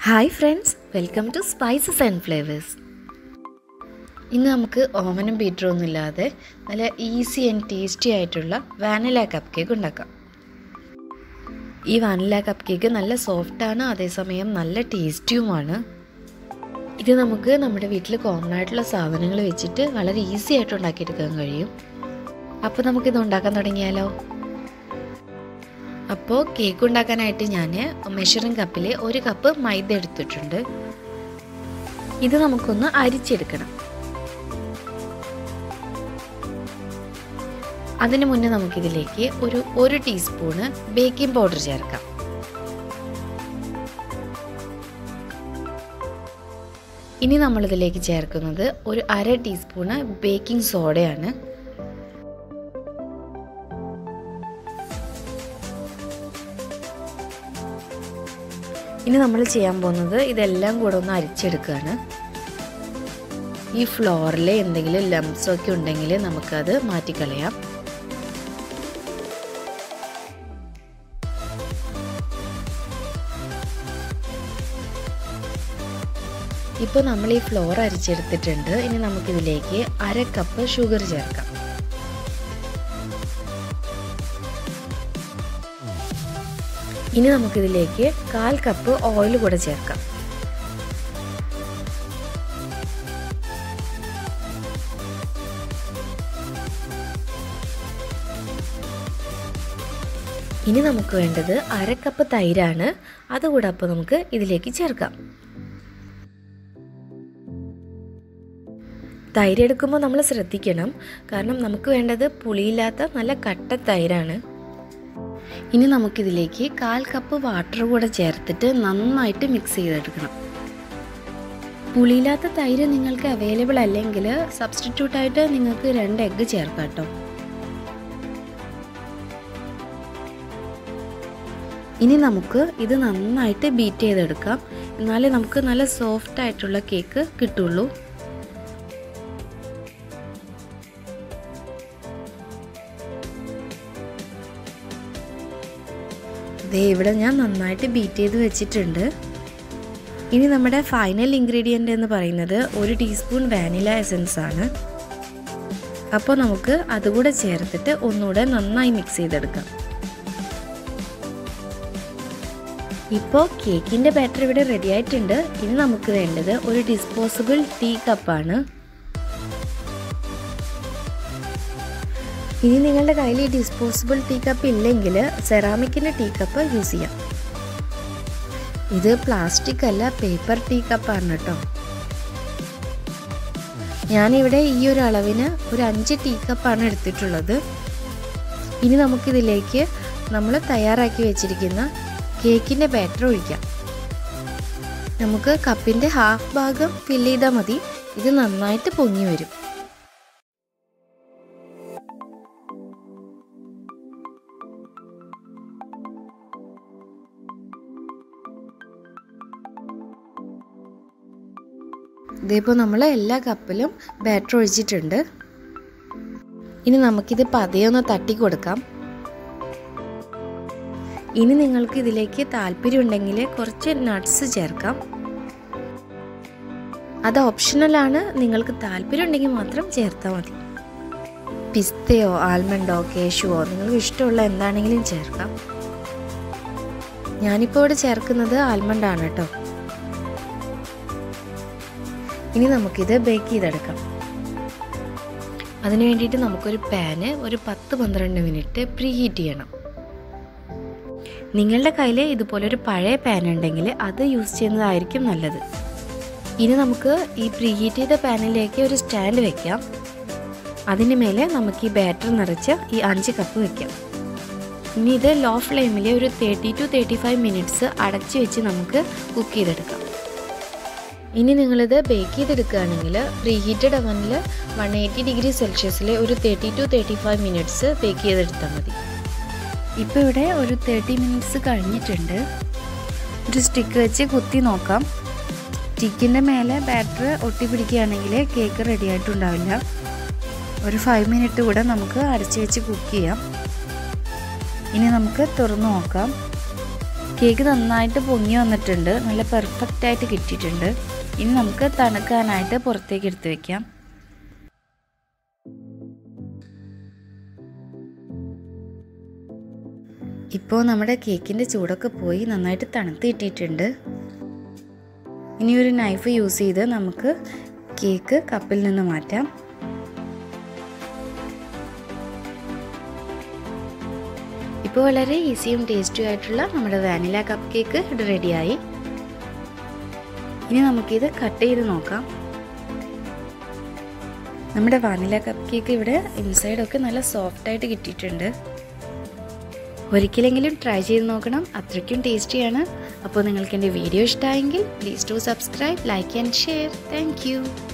hi friends welcome to spices and flavours ഇന്ന് നമുക്ക് ഓവനും ബീറ്ററും ഒന്നും ഇല്ലാതെ നല്ല ഈസി ആൻഡ് ടേസ്റ്റി ആയിട്ടുള്ള വാനില കപ്പ് കേക്ക് ഉണ്ടാക്കാം ഈ വാനില കപ്പ് കേക്ക് നല്ല സോഫ്റ്റാണ് അതേസമയം നല്ല ടേസ്റ്റിയുമാണ് ഇത് നമുക്ക് നമ്മുടെ വീട്ടിൽ കോമൺ ആയിട്ടുള്ള സാധനങ്ങൾ വെച്ചിട്ട് വളരെ ഈസി ആയിട്ട് ഉണ്ടാക്കിയെടുക്കാൻ കഴിയും അപ്പോൾ നമുക്കിത് ഉണ്ടാക്കാൻ തുടങ്ങിയാലോ അപ്പോൾ കേക്ക് ഉണ്ടാക്കാനായിട്ട് ഞാൻ മെഷറിംഗ് കപ്പിൽ ഒരു കപ്പ് മൈദ എടുത്തിട്ടുണ്ട് ഇത് നമുക്കൊന്ന് അരിച്ചെടുക്കണം അതിനു മുന്നേ നമുക്കിതിലേക്ക് ഒരു ഒരു ടീസ്പൂണ് ബേക്കിംഗ് പൗഡർ ചേർക്കാം ഇനി നമ്മളിതിലേക്ക് ചേർക്കുന്നത് ഒരു അര ടീസ്പൂണ് ബേക്കിംഗ് സോഡയാണ് ഇനി നമ്മൾ ചെയ്യാൻ പോകുന്നത് ഇതെല്ലാം കൂടെ ഒന്ന് അരിച്ചെടുക്കുകയാണ് ഈ ഫ്ലോറിൽ എന്തെങ്കിലും ലംസ് ഒക്കെ ഉണ്ടെങ്കിൽ നമുക്കത് മാറ്റിക്കളയാം ഇപ്പോൾ നമ്മൾ ഈ ഫ്ലോർ അരിച്ചെടുത്തിട്ടുണ്ട് ഇനി നമുക്കിതിലേക്ക് അര കപ്പ് ഷുഗർ ചേർക്കാം ഇനി നമുക്കിതിലേക്ക് കാൽ കപ്പ് ഓയിൽ കൂടെ ചേർക്കാം ഇനി നമുക്ക് വേണ്ടത് അര കപ്പ് തൈരാണ് അതുകൂടെ അപ്പോൾ നമുക്ക് ഇതിലേക്ക് ചേർക്കാം തൈര് എടുക്കുമ്പോൾ നമ്മൾ ശ്രദ്ധിക്കണം കാരണം നമുക്ക് വേണ്ടത് പുളിയില്ലാത്ത നല്ല കട്ട തൈരാണ് ഇനി നമുക്കിതിലേക്ക് കാൽ കപ്പ് വാട്ടർ കൂടെ ചേർത്തിട്ട് നന്നായിട്ട് മിക്സ് ചെയ്തെടുക്കണം പുളിയില്ലാത്ത തൈര് നിങ്ങൾക്ക് അവൈലബിൾ അല്ലെങ്കിൽ സബ്സ്റ്റിറ്റ്യൂട്ടായിട്ട് നിങ്ങൾക്ക് രണ്ട് എഗ്ഗ് ചേർക്കാം കേട്ടോ ഇനി നമുക്ക് ഇത് നന്നായിട്ട് ബീറ്റ് ചെയ്തെടുക്കാം എന്നാലേ നമുക്ക് നല്ല സോഫ്റ്റ് ആയിട്ടുള്ള കേക്ക് കിട്ടുള്ളൂ ദേ ഇവിടെ ഞാൻ നന്നായിട്ട് ബീറ്റ് ചെയ്ത് വെച്ചിട്ടുണ്ട് ഇനി നമ്മുടെ ഫൈനൽ ഇൻഗ്രീഡിയൻ്റ് എന്ന് പറയുന്നത് ഒരു ടീസ്പൂൺ വാനില എസൻസ് ആണ് അപ്പോൾ നമുക്ക് അതുകൂടെ ചേർത്തിട്ട് ഒന്നുകൂടെ നന്നായി മിക്സ് ചെയ്തെടുക്കാം ഇപ്പോൾ കേക്കിൻ്റെ ബാറ്റർ ഇവിടെ റെഡി ആയിട്ടുണ്ട് ഇനി നമുക്ക് വേണ്ടത് ഒരു ഡിസ്പോസിബിൾ ടീ കപ്പാണ് ഇനി നിങ്ങളുടെ കയ്യിൽ ഈ ഡിസ്പോസിബിൾ ടീ കപ്പ് ഇല്ലെങ്കിൽ സെറാമിക്കിൻ്റെ ടീ കപ്പ് യൂസ് ചെയ്യാം ഇത് പ്ലാസ്റ്റിക് അല്ല പേപ്പർ ടീ കപ്പാണ് കേട്ടോ ഞാനിവിടെ ഈ ഒരു അളവിന് ഒരു അഞ്ച് ടീ കപ്പാണ് എടുത്തിട്ടുള്ളത് ഇനി നമുക്കിതിലേക്ക് നമ്മൾ തയ്യാറാക്കി വെച്ചിരിക്കുന്ന കേക്കിൻ്റെ ബാറ്റർ ഒഴിക്കാം നമുക്ക് കപ്പിൻ്റെ ഹാഫ് ഭാഗം ഫില്ല് ചെയ്താൽ മതി ഇത് നന്നായിട്ട് പൊങ്ങി വരും ഇതിപ്പോൾ നമ്മൾ എല്ലാ കപ്പിലും ബാറ്റർ ഒഴിച്ചിട്ടുണ്ട് ഇനി നമുക്കിത് പതിയെ ഒന്ന് തട്ടി കൊടുക്കാം ഇനി നിങ്ങൾക്ക് ഇതിലേക്ക് താല്പര്യം ഉണ്ടെങ്കിൽ കുറച്ച് നട്ട്സ് ചേർക്കാം അത് ഓപ്ഷണലാണ് നിങ്ങൾക്ക് താല്പര്യം ഉണ്ടെങ്കിൽ മാത്രം ചേർത്താൽ മതി പിസ്തയോ ആൽമണ്ടോ കേശുവോ നിങ്ങൾക്ക് ഇഷ്ടമുള്ള എന്താണെങ്കിലും ചേർക്കാം ഞാനിപ്പോൾ ഇവിടെ ചേർക്കുന്നത് ആൽമണ്ടാണ് കേട്ടോ ഇനി നമുക്കിത് ബേക്ക് ചെയ്തെടുക്കാം അതിന് വേണ്ടിയിട്ട് നമുക്കൊരു പാന് ഒരു പത്ത് പന്ത്രണ്ട് മിനിറ്റ് പ്രീ ഹീറ്റ് ചെയ്യണം നിങ്ങളുടെ കയ്യിൽ ഇതുപോലൊരു പഴയ പാൻ ഉണ്ടെങ്കിൽ അത് യൂസ് ചെയ്യുന്നതായിരിക്കും നല്ലത് ഇനി നമുക്ക് ഈ പ്രീ ഹീറ്റ് ചെയ്ത പാനിലേക്ക് ഒരു സ്റ്റാൻഡ് വെക്കാം അതിന് മേലെ നമുക്ക് ഈ ബാറ്റർ നിറച്ച് ഈ അഞ്ച് കപ്പ് വെക്കാം ഇനി ഇത് ലോ ഫ്ലെയിമിൽ ഒരു thirty to thirty five minutes അടച്ച് വെച്ച് നമുക്ക് കുക്ക് ചെയ്തെടുക്കാം ഇനി നിങ്ങളിത് ബേക്ക് ചെയ്തെടുക്കുകയാണെങ്കിൽ പ്രീ ഹീറ്റഡ് അവനിൽ വൺ എയ്റ്റി ഡിഗ്രി സെൽഷ്യസിൽ ഒരു thirty to thirty five minutes bake ചെയ്തെടുത്താൽ മതി ഇപ്പോൾ ഇവിടെ ഒരു തേർട്ടി മിനിറ്റ്സ് കഴിഞ്ഞിട്ടുണ്ട് ഒരു സ്റ്റിക്ക് വെച്ച് കുത്തി നോക്കാം സ്റ്റിക്കിൻ്റെ മേലെ ബാറ്റർ ഒട്ടിപ്പിടിക്കുകയാണെങ്കിൽ കേക്ക് റെഡി ആയിട്ടുണ്ടാവില്ല ഒരു ഫൈവ് മിനിറ്റ് കൂടെ നമുക്ക് അടച്ചു വെച്ച് കുക്ക് ചെയ്യാം ഇനി നമുക്ക് തുറന്നു നോക്കാം കേക്ക് നന്നായിട്ട് പൊങ്ങി വന്നിട്ടുണ്ട് നല്ല പെർഫെക്റ്റ് ആയിട്ട് കിട്ടിയിട്ടുണ്ട് ഇനി നമുക്ക് തണുക്കാനായിട്ട് പുറത്തേക്ക് എടുത്ത് വെക്കാം ഇപ്പോൾ നമ്മുടെ കേക്കിൻ്റെ ചൂടൊക്കെ പോയി നന്നായിട്ട് തണുത്ത് കിട്ടിയിട്ടുണ്ട് ഇനി ഒരു നൈഫ് യൂസ് ചെയ്ത് നമുക്ക് കേക്ക് കപ്പിൽ നിന്ന് മാറ്റാം ഇപ്പോൾ വളരെ ഈസിയും ടേസ്റ്റിയും ആയിട്ടുള്ള നമ്മുടെ വാനില കപ്പ് കേക്ക് ഇവിടെ റെഡിയായി ഇനി നമുക്കിത് കട്ട് ചെയ്ത് നോക്കാം നമ്മുടെ വാനില കപ്പ് കേക്ക് ഇവിടെ ഇൻസൈഡൊക്കെ നല്ല സോഫ്റ്റായിട്ട് കിട്ടിയിട്ടുണ്ട് ഒരിക്കലെങ്കിലും ട്രൈ ചെയ്ത് നോക്കണം അത്രയ്ക്കും ടേസ്റ്റിയാണ് അപ്പോൾ നിങ്ങൾക്ക് എൻ്റെ വീഡിയോ ഇഷ്ടമായെങ്കിൽ please to subscribe like and share thank